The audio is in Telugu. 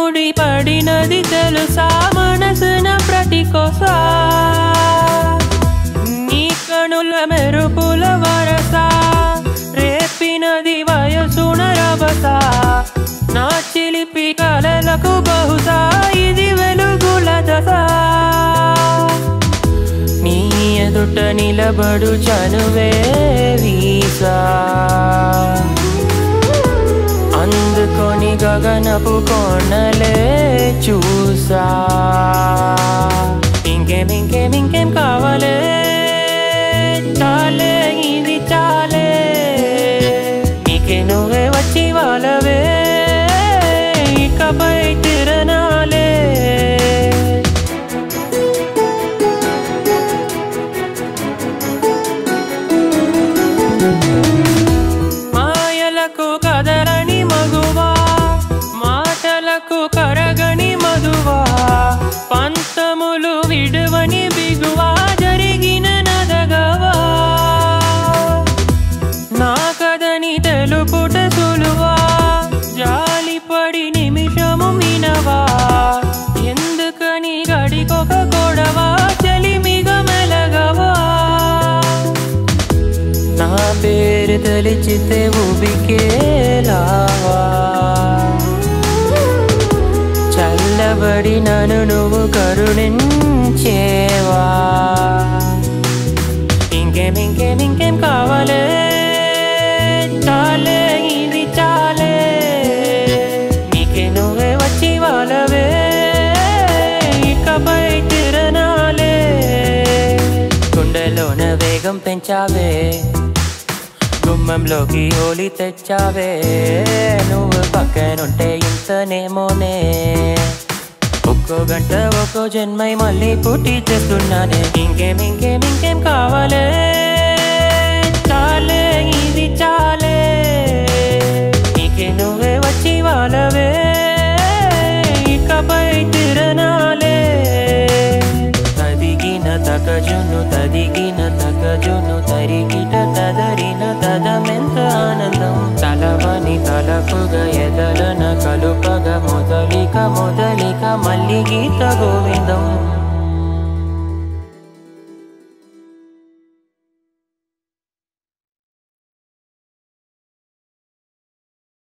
ముడి పడినది తెలుసా మనసున ప్రతి కొసా నీ కనుల మెరుపుల వరస రేపినది వయసున రభస నా చిలిపి కలలకు బహుశా ఇది వెలుగుల దశ నీ ఎదుట నిలబడు చనువే వీసా అందుకొని గగనపు కొనలే చూసా ఇంకేం ఇంకేం ఇంకేం కావాలే చాలే ఇది చాలే నీకే నువ్వే వచ్చి వాళ్ళవే ఇకపై తిరణాలే మాయలకు కదలని మగువా మాటలకు కరగని మధువా పంతములు విడువని బిగువా జరిగిన నదగవా నా కదని తెలుపుట సులువా జాలిపడి నిమిషము మినవా ఎందుకని గడికొక గొడవ చలిమిగ మెలగవా నా పేరు తలిచితే ఉబికేలావా చల్లబడి నన్ను నువ్వు కరుణించేవా ఇంకేం ఇంకేం ఇంకేం కావాలే చాలే ఇది చాలే నీకే నువ్వే వచ్చి వాళ్ళవే ఇకపై తిరణాలే గుండెలోన వేగం పెంచావే గుమ్మంలోకి హోలీ తెచ్చావే నువ్వు పక్కనుంటే ఇంతనేమోనే ఒక్కో గంట ఒక్కో జన్మై మళ్ళీ పుట్టి చేస్తున్నానే ఇంకేం ఇంకేం ఇంకేం కావాలే చాలే ఇది చాలే నీకే నువ్వే వచ్చి వాళ్ళవే ఇకపై తిరణాలే తదిగిన తకజును తదిగిన తకజును తరిగిట తదరిన తదమెంత ఆనందం తలవని తలపుగ ఎదలన కలుపగ మొదలిక మొదలిక మల్లి గీత గోవిందం